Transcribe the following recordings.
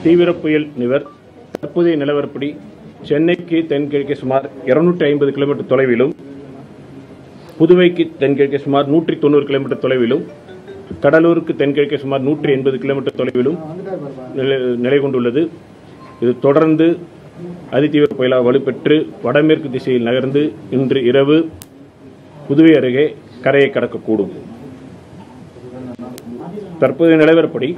தீவிர புயல் நிவர் தற்போதைய நிலவரப்படி சென்னைக்கு தென்கிழக்கே சுமார் 250 ஐம்பது கிலோமீட்டர் தொலைவிலும் புதுவைக்கு தென்கிழக்கே சுமார் நூற்றி தொண்ணூறு கிலோமீட்டர் தொலைவிலும் கடலூருக்கு தென்கிழக்கே சுமார் நூற்றி எண்பது கிலோமீட்டர் தொலைவிலும் நிலை- நிலை கொண்டுள்ளது இது தொடர்ந்து அதிதீவிர புயலாக வலுப்பெற்று வடமேற்கு திசையில் நகர்ந்து இன்று இரவு புதுவை அருகே கரையை கடக்கக்கூடும் தற்போதைய நிலவரப்படி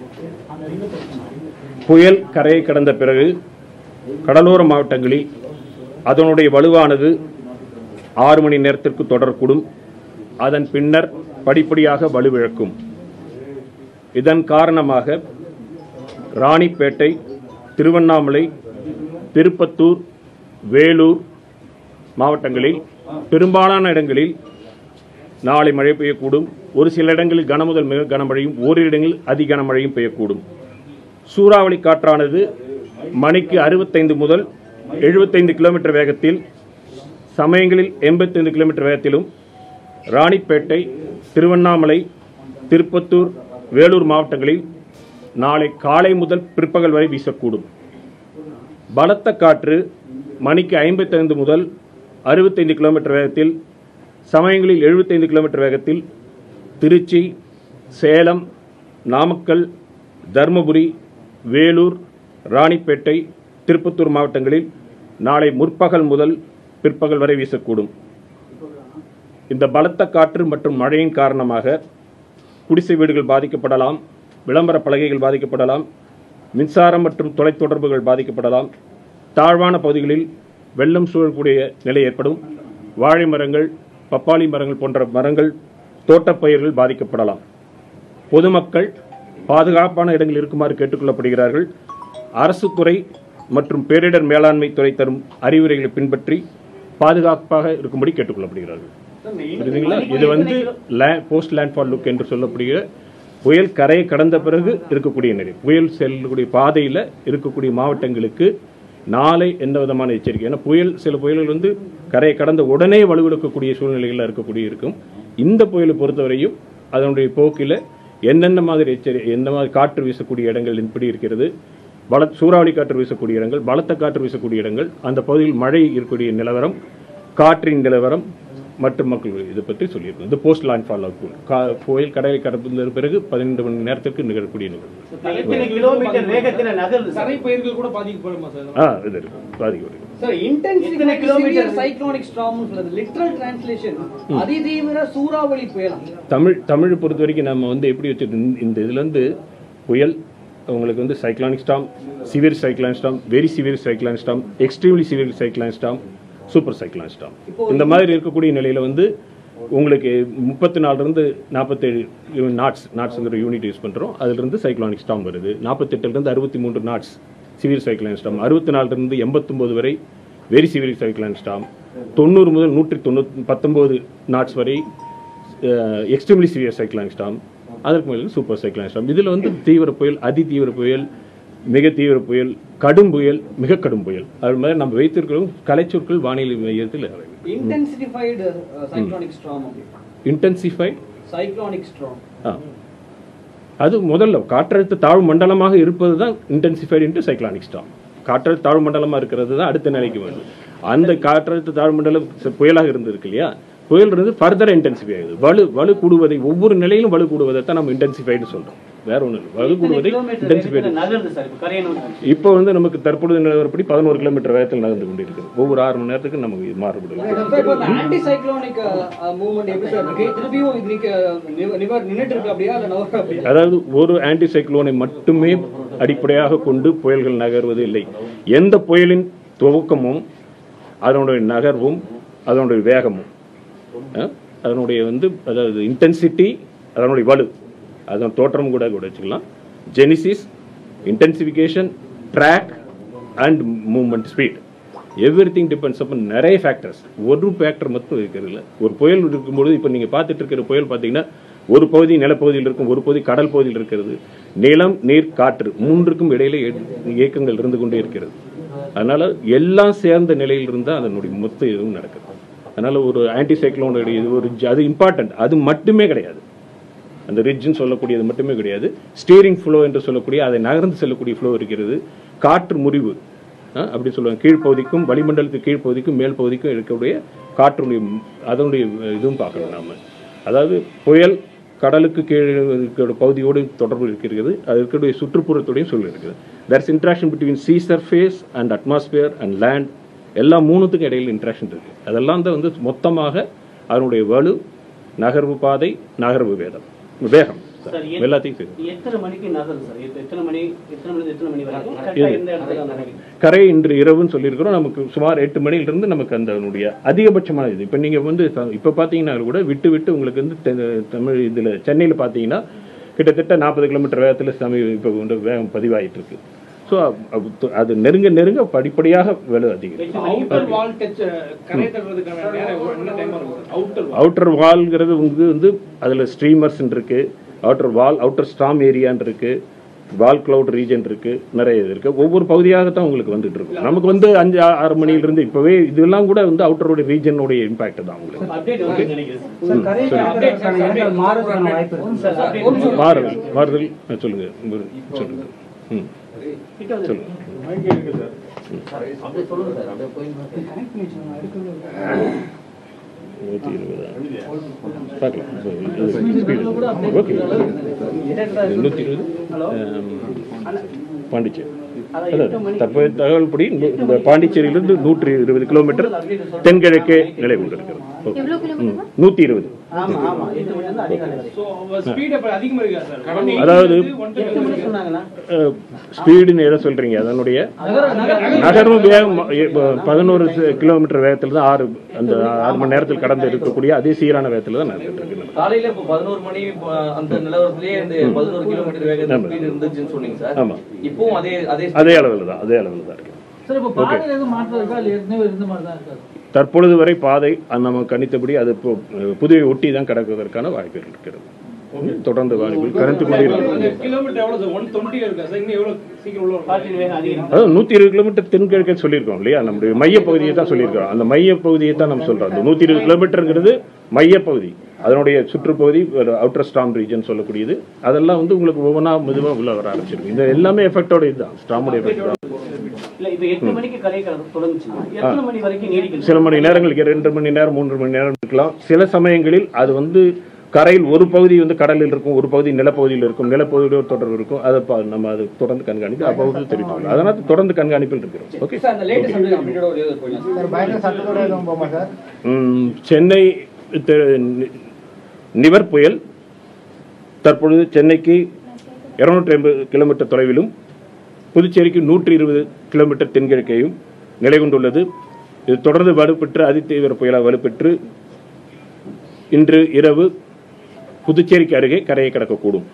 புயல் கரையை கடந்த பிறகு கடலோர மாவட்டங்களில் அதனுடைய வலுவானது ஆறு மணி நேரத்திற்கு தொடரக்கூடும் அதன் பின்னர் படிப்படியாக வலுவிழக்கும் இதன் காரணமாக ராணிப்பேட்டை திருவண்ணாமலை திருப்பத்தூர் வேலூர் மாவட்டங்களில் பெரும்பாலான இடங்களில் நாளை மழை பெய்யக்கூடும் ஒரு சில இடங்களில் கனமுதல் மிக கனமழையும் ஓரிரு இடங்களில் அதி கனமழையும் பெய்யக்கூடும் சூறாவளி காற்றானது மணிக்கு அறுபத்தைந்து முதல் எழுபத்தைந்து கிலோமீட்டர் வேகத்தில் சமயங்களில் எண்பத்தைந்து கிலோமீட்டர் வேகத்திலும் ராணிப்பேட்டை திருவண்ணாமலை திருப்பத்தூர் வேலூர் மாவட்டங்களில் நாளை காலை முதல் பிற்பகல் வரை வீசக்கூடும் பலத்த காற்று மணிக்கு ஐம்பத்தைந்து முதல் அறுபத்தைந்து கிலோமீட்டர் வேகத்தில் சமயங்களில் 75 கிலோமீட்டர் வேகத்தில் திருச்சி சேலம் நாமக்கல் தருமபுரி வேலூர் ராணிப்பேட்டை திருப்பத்தூர் மாவட்டங்களில் நாளை முற்பகல் முதல் பிற்பகல் வரை வீசக்கூடும் இந்த பலத்த காற்று மற்றும் மழையின் காரணமாக குடிசை வீடுகள் பாதிக்கப்படலாம் விளம்பர பலகைகள் பாதிக்கப்படலாம் மின்சாரம் மற்றும் தொலைத்தொடர்புகள் பாதிக்கப்படலாம் தாழ்வான பகுதிகளில் வெள்ளம் சூழக்கூடிய நிலை ஏற்படும் வாழை மரங்கள் பப்பாளி மரங்கள் போன்ற மரங்கள் தோட்டப்பயிர்கள் பாதிக்கப்படலாம் பொதுமக்கள் பாதுகாப்பான இடங்களில் இருக்குமாறு கேட்டுக்கொள்ளப்படுகிறார்கள் அரசு துறை மற்றும் பேரிடர் மேலாண்மை துறை தரும் அறிவுரைகளை பின்பற்றி பாதுகாப்பாக இருக்கும்படி கேட்டுக்கொள்ளப்படுகிறார்கள் புரியுதுங்களா இது வந்து போஸ்ட் லேண்ட்ஃபால் லுக் என்று சொல்லப்படுகிற புயல் கரையை கடந்த பிறகு இருக்கக்கூடிய நிலை புயல் செல்லக்கூடிய பாதையில் இருக்கக்கூடிய மாவட்டங்களுக்கு நாளை எந்த விதமான எச்சரிக்கை ஏன்னா புயல் சில புயல்கள் வந்து கரையை கடந்த உடனே வலுவிழக்கக்கூடிய சூழ்நிலைகளில் இருக்கக்கூடிய இருக்கும் இந்த புயலை பொறுத்தவரையும் அதனுடைய போக்கில் என்னென்ன மாதிரி எச்சரி எந்த மாதிரி காற்று வீசக்கூடிய இடங்கள் எப்படி இருக்கிறது பல சூறாவளி காற்று வீசக்கூடிய இடங்கள் பலத்த காற்று வீசக்கூடிய இடங்கள் அந்த பகுதியில் மழை இருக்கக்கூடிய நிலவரம் காற்றின் நிலவரம் மற்றும் மக்கள் இதை பற்றி சொல்லியிருக்கோம் இந்த போஸ்ட் லேண்ட் ஃபால் புயல் கடலை கடந்த பிறகு பதினெண்டு மணி நேரத்திற்கு நிகழக்கூடிய நிகழ்வு எத்தனை கிலோமீட்டர் வேகத்துல நகருது தரை பயிர்கள் கூட பாதிக்கப்படுமா சார் ஆ இது இருக்கு பாதிக்கப்படுகிறது சார் இன்டென்சிவ் எத்தனை கிலோமீட்டர்? சைக்ளோனிக் ஸ்டார்ம் சொல்றது லிட்டரல் டிரான்ஸ்லேஷன் அதிதீவிர சூறாவளி புயலாம் தமிழ் தமிழ் பொறுத்த வரைக்கும் நம்ம வந்து எப்படி வச்சுருக்கோம் இந்த இதுலேருந்து புயல் உங்களுக்கு வந்து cyclonic storm severe cyclone storm very severe cyclone storm extremely severe cyclone storm super cyclone storm இந்த மாதிரி இருக்கக்கூடிய நிலையில் வந்து உங்களுக்கு முப்பத்தி நாலுலேருந்து நாற்பத்தேழு நாட்ஸ் நாட்ஸுங்கிற யூனிட் யூஸ் பண்ணுறோம் அதுலேருந்து சைக்ளானிக் ஸ்டாம் வருது நாற்பத்தெட்டுலேருந்து அறுபத்தி மூன்று நாட்ஸ் சிவியர் சைக்ளான் ஸ்டாம் அறுபத்தி நாலுலேருந்து எண்பத்தொம்போது வரை வெரி சிவியர் சைக்ளான் ஸ்டாம் தொண்ணூறு முதல் நூற்றி தொண்ணூற்றி பத்தொம்போது நாட்ஸ் வரை எக்ஸ்ட்ரீம்லி சிவியர் சைக்ளான் ஸ்டாம் அதற்கு மேலே சூப்பர் சைக்ளான் ஸ்டாம் இதில் வந்து தீவிர புயல் அதி தீவிர புயல் மிக தீவிர புயல் கடும் புயல் மிக கடும் புயல் அது மாதிரி நம்ம வைத்திருக்கிறோம் கலைச்சொற்கள் வானிலை மையத்தில் intensified cyclonic storm intensify cyclonic storm ஆ அது முதல்ல காற்றழுத்த தாழ்வு மண்டலமாக இருப்பது தான் இன்டென்சிஃபைடு இன்ட்டு சைக்ளானிக் ஸ்டாம் காற்றழுத்த தாழ்வு மண்டலமாக இருக்கிறது தான் அடுத்த நிலைக்கு வருது அந்த காற்றழுத்த தாழ்வு மண்டலம் ச- புயலாக இருந்திருக்கு இல்லையா புயல் இருந்து ஃபர்தர் இன்டென்சிஃபை ஆகுது வலு வலு கூடுவதை ஒவ்வொரு நிலையிலும் வலு கூடுவதை தான் நம்ம இன்டென்சிஃபைடு சொல்றோம் வேற ஒன்றும் இல்லை வலு கூடுவதை கிலோமீட்டர் இன்டென்சிஃபைடு வேகத்துல நகருது சார் இப்ப கரையை நோக்கி இப்போ வந்து நமக்கு தற்பொழுது நிலவரப்படி பதினோரு கிலோமீட்டர் வேகத்தில் நகர்ந்து கொண்டிருக்குது ஒவ்வொரு ஆறு மணி நேரத்துக்கு நமக்கு மாறுபடுது இப்போ இந்த ஆன்டி சைக்ளோனிக் மூவ்மெண்ட் எப்படி சார் இருக்கு திருப்பியும் இது நிக்க நிவ- நிவர் நின்னுட்டு இருக்கு அப்படியா இல்ல நவர அப்படியா அதாவது ஒரு ஆன்டி சைக்ளோனை மட்டுமே அடிப்படையாக கொண்டு புயல்கள் நகர்வது இல்லை எந்த புயலின் துவக்கமும் அதனுடைய நகர்வும் அதனுடைய வேகமும் அஹ், அதனுடைய வந்து அதாவது இன்டென்சிட்டி அதனுடைய வலு அதன் தோற்றம் கூட கூட வச்சுக்கலாம் genesis intensification track and movement speed every thing depends upon நிறைய ஃபேக்டர்ஸ் ஒரு ஃபேக்டர் மட்டும் இருக்கிறது இல்லை ஒரு புயல் இருக்கும்பொழுது இப்போ நீங்கள் பார்த்துட்டு இருக்கிற புயல் பார்த்தீங்கன்னா ஒரு பகுதி நிலப்பகுதியில் இருக்கும் ஒரு பகுதி கடல் பகுதியில் இருக்கிறது நிலம் நீர் காற்று மூன்றுக்கும் இடையில இய- இயக்கங்கள் இருந்து கொண்டே இருக்கிறது அதனால எல்லாம் சேர்ந்த நிலையில் இருந்தால் அதனுடைய மொத்த இதுவும் நடக்குது அதனால ஒரு ஆன்டி சைக்ளோனுடைய இது ஒரு ஜ- அது இம்பார்ட்டன்ட் அது மட்டுமே கிடையாது அந்த ரிட்ஜ்னு சொல்லக்கூடியது மட்டுமே கிடையாது ஸ்டீரிங் ஃப்ளோ என்று சொல்லக்கூடிய அதை நகர்ந்து செல்லக்கூடிய ஃப்ளோ இருக்கிறது காற்று முறிவு ஆ, அப்படி சொல்லுவாங்க கீழ்ப்பகுதிக்கும் வளிமண்டலத்துக்கு கீழ்ப்பகுதிக்கும் மேல் பகுதிக்கும் இருக்கக்கூடிய காற்றுடைய அதனுடைய இதுவும் பார்க்கணும் நாம அதாவது புயல் கடலுக்கு கீழே இருக்கிற பகுதியோடு தொடர்பு இருக்கிறது அது இருக்கக்கூடிய சுற்றுப்புறத்தோடையும் சொல்லி இருக்குது that's interaction between sea surface and atmosphere and land எல்லா மூணுத்துக்கும் இடையில் இன்ட்ராக்ஷன் இருக்கு அதெல்லாம் தான் வந்து மொத்தமாக அதனுடைய வலு நகர்வு பாதை நகர்வு வேதம் வேகம் சார், எத்- எல்லாத்தையும் சரி எத்தனை மணிக்கு நகரும் சார் எத்த- எத்தனை மணி எத்தனை மணி எத்தனை மணி வரைக்கும் கரெக்டா எந்த இடத்துல நகரும் கரை இன்று இரவுன்னு சொல்லியிருக்கிறோம் நமக்கு சுமார் எட்டு மணியிலிருந்து நமக்கு அந்த அதனுடைய அதிகபட்சமான இது இப்போ நீங்கள் வந்து ச- இப்போ பார்த்தீங்கன்னா கூட விட்டு விட்டு உங்களுக்கு வந்து தெ- தமிழ் இதில் சென்னையில் பார்த்தீங்கன்னா கிட்டத்தட்ட நாற்பது கிலோமீட்டர் வேகத்தில் சமீ இப்போ வந்து வேகம் பதிவாயிட்டு இருக்கு ஸோ அது நெருங்க நெருங்க படிப்படியாக விலை அதிகம் எட்டு மணிக்கு அவுட்டர் வால் டச் கரை தட்டுறதுக்கான நேரம் எவ்வளவு- என்ன டைம் இருக்கும் அவுட்டர் வால் அவுட்டர் வால்ங்கிறது வந்து வந்து அதில் ஸ்ட்ரீமர்ஸ் இருக்கு அவுட்டர் வால் அவுட்டர் ஸ்டாம் ஏரியான்னு இருக்கு வால் கிளவுட் ரீஜன் இருக்கு நிறைய இது இருக்கு ஒவ்வொரு பகுதியாக தான் உங்களுக்கு வந்துட்டு இருக்கும் நமக்கு வந்து அஞ்சு ஆ- ஆறு மணியிலிருந்து இப்பவே இதெல்லாம் கூட வந்து அவுட்டரோட ரீஜனுடைய இம்பாக்ட் தான் உங்களுக்கு அப்டேட் வந்து நினைக்கிறேன் சார் கரை கடற்கரைக்கான இடங்கள் மாறுறதுக்கான வாய்ப்பு இருக்கு சார் update மாறுதல் மாறுதல் ஆ, சொல்லுங்க ஒரு- சொல்லுங்க ம் கிட்ட வந்து சொல்லுங்க நூற்றி இருபதா பார்க்கலாம் ஓகே நூற்றி இருபது பாண்டிச்சேரி அதாவது தற்போதைய தகவல்படி இந்த பாண்டிச்சேரியிலிருந்து நூற்றி இருபது கிலோமீட்டர் தென்கிழக்கே நிலை கொண்டிருக்கிறது ஓகே. ம், நூற்றி இருபது ஆமா ஆமா எட்டு மணி இருந்து அதிகாலை வரை சோ ஸ்பீட் அப்ப அதிகமா இருக்கா சார் கடமை அதாவது எட்டு மணி சொன்னாங்கன்னா ஸ்பீடுன்னு எதை சொல்றீங்க அதனுடைய நகர்வு வேகம் பதினோரு கிலோமீட்டர் வேகத்தில் தான் ஆறு அந்த ஆறு மணி நேரத்தில் கடந்து இருக்கக்கூடிய அதே சீரான வேகத்தில் தான் நடந்துட்டு இருக்கு காலையில இப்போ பதினோரு மணி இப்போ அந்த நிலவரத்திலேயே இந்த பதினோரு கிலோமீட்டர் வேகத்தில் ஸ்பீடு இருந்துச்சுன்னு சொன்னீங்க சார் ஆமா இப்பவும் அதே அதே அதே அளவில் தான் அதே அளவில் தான் இருக்கு சார் இப்போ பாதை எதுவும் மாற்றம் இருக்கா இல்லை ஏற்கனவே இருந்த மாதிரி தான் இருக்கா தற்பொழுது வரை பாதை அது நம்ம கணித்தபடி அது இப்போ புதுவை ஒட்டி தான் கிடக்குவதற்கான வாய்ப்புகள் இருக்கிறது தொடர்ந்து வாய்ப்புகள் கணித்து கொண்டே இருக்கிறது கிலோமீட்டர் எவ்வளவு சார் ஒன் டுவெண்ட்டி இருக்கா சார் இன்னும் எவ்வளவு சீக்கிரம் உள்ள வரும் காற்றின் வேகம் அதிகம் அதாவது நூத்தி இருபது கிலோமீட்டர் தென்கிழக்கே சொல்லியிருக்கோம் இல்லையா நம்முடைய மையப்பகுதியை தான் சொல்லியிருக்கோம் அந்த மையப்பகுதியை தான் நம்ம சொல்றோம் அந்த நூத்தி இருபது கிலோமீட்டருங்கிறது மையப்பகுதி அதனுடைய சுற்றுப்பகுதி அவுட்டர் ஸ்டாம் ரீஜன் சொல்லக்கூடியது அதெல்லாம் வந்து உங்களுக்கு ஒவ்வொன்றா மெதுவாக உள்ள வர ஆரம்பிச்சிருக்கு இந்த எல்லாமே எஃபெக்டோட இதுதான் ஸ்டாமுடைய எஃபெக்ட் தான் இல்ல இப்ப எட்டு மணிக்கு கரை கடந்து தொடங்குச்சுன்னா எத்தனை மணி வரைக்கும் நீடிக்கும் சில மணி நேரங்களுக்கு ரெண்டு மணி நேரம் மூன்று மணி நேரம் இருக்கலாம் சில சமயங்களில் அது வந்து கரையில் ஒரு பகுதி வந்து கடலில் இருக்கும் ஒரு பகுதி நிலப்பகுதியில் இருக்கும் நிலப்பகுதியோட தொடர்பு இருக்கும் அதை பா- நம்ம அது தொடர்ந்து கண்காணித்து அப்போது தெரிவிப்போம் அதனால் தொடர்ந்து கண்காணிப்பில் இருக்கிறோம் ஓகே சார் அந்த லேட்டஸ்ட் அப்டேட் அப்டேட்டோட ஒரு இது கொஞ்சம் சார் பயங்கர சத்தத்தோட எதுவும் போமா சார் ம், சென்னை தெ- நி- நிவர் புயல் தற்பொழுது சென்னைக்கு இருநூற்றி ஐம்பது கிலோமீட்டர் தொலைவிலும் புதுச்சேரிக்கு நூற்றி இருபது கிலோமீட்டர் தென்கிழக்கையும் நிலை கொண்டுள்ளது இது தொடர்ந்து வலுப்பெற்று அதிதீவிர புயலாக வலுப்பெற்று இன்று இரவு புதுச்சேரிக்கு அருகே கரையை கடக்கக்கூடும்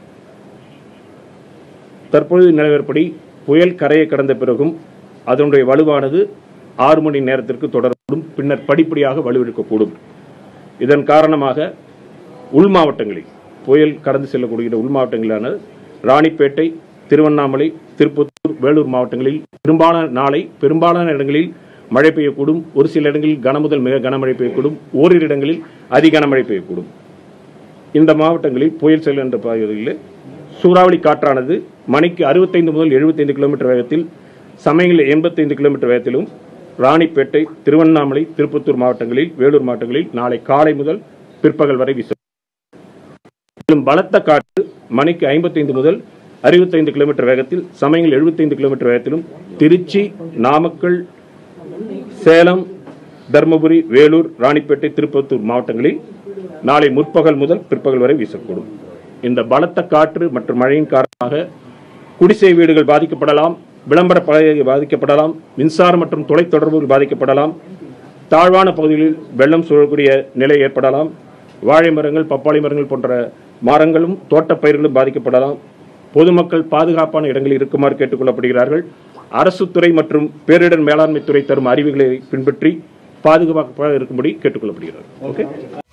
தற்பொழுது நிலவரப்படி புயல் கரையை கடந்த பிறகும் அதனுடைய வலுவானது ஆறு மணி நேரத்திற்கு தொடரக்கூடும் பின்னர் படிப்படியாக வலுவிழக்கக்கூடும் இதன் காரணமாக உள் மாவட்டங்களில் புயல் கடந்து செல்லக்கூடிய உள் மாவட்டங்களான ராணிப்பேட்டை திருவண்ணாமலை திருப்பத்தூர் வேலூர் மாவட்டங்களில் பெரும்பாலான நாளை பெரும்பாலான இடங்களில் மழை பெய்யக்கூடும் ஒரு சில இடங்களில் கனமுதல் மிக கனமழை பெய்யக்கூடும் ஓரிரு இடங்களில் அதி கனமழை பெய்யக்கூடும் இந்த மாவட்டங்களில் புயல் செல்கின்ற பகுதிகளில் சூறாவளி காற்றானது மணிக்கு அறுபத்தைந்து முதல் எழுபத்தைந்து கிலோமீட்டர் வேகத்தில் சமயங்களில் எண்பத்தைந்து கிலோமீட்டர் வேகத்திலும் ராணிப்பேட்டை திருவண்ணாமலை திருப்பத்தூர் மாவட்டங்களில் வேலூர் மாவட்டங்களில் நாளை காலை முதல் பிற்பகல் வரை வீசும் மேலும் பலத்த காற்று மணிக்கு ஐம்பத்தைந்து முதல் அறுபத்தைந்து கிலோமீட்டர் வேகத்தில் சமயங்கள் எழுபத்தைந்து கிலோமீட்டர் வேகத்திலும் திருச்சி நாமக்கல் சேலம் தர்மபுரி வேலூர் ராணிப்பேட்டை திருப்பத்தூர் மாவட்டங்களில் நாளை முற்பகல் முதல் பிற்பகல் வரை வீசக்கூடும் இந்த பலத்த காற்று மற்றும் மழையின் காரணமாக குடிசை வீடுகள் பாதிக்கப்படலாம் விளம்பர பலகைகள் பாதிக்கப்படலாம் மின்சாரம் மற்றும் தொலைத்தொடர்புகள் பாதிக்கப்படலாம் தாழ்வான பகுதிகளில் வெள்ளம் சூழக்கூடிய நிலை ஏற்படலாம் வாழை மரங்கள் பப்பாளி மரங்கள் போன்ற மரங்களும் தோட்டப் பயிர்களும் பாதிக்கப்படலாம் பொதுமக்கள் பாதுகாப்பான இடங்களில் இருக்குமாறு கேட்டுக்கொள்ளப்படுகிறார்கள் அரசு துறை மற்றும் பேரிடர் மேலாண்மை துறை தரும் அறிவுகளை பின்பற்றி பாதுகாப்பாக இருக்கும்படி கேட்டுக்கொள்ளப்படுகிறார்கள் ஓகே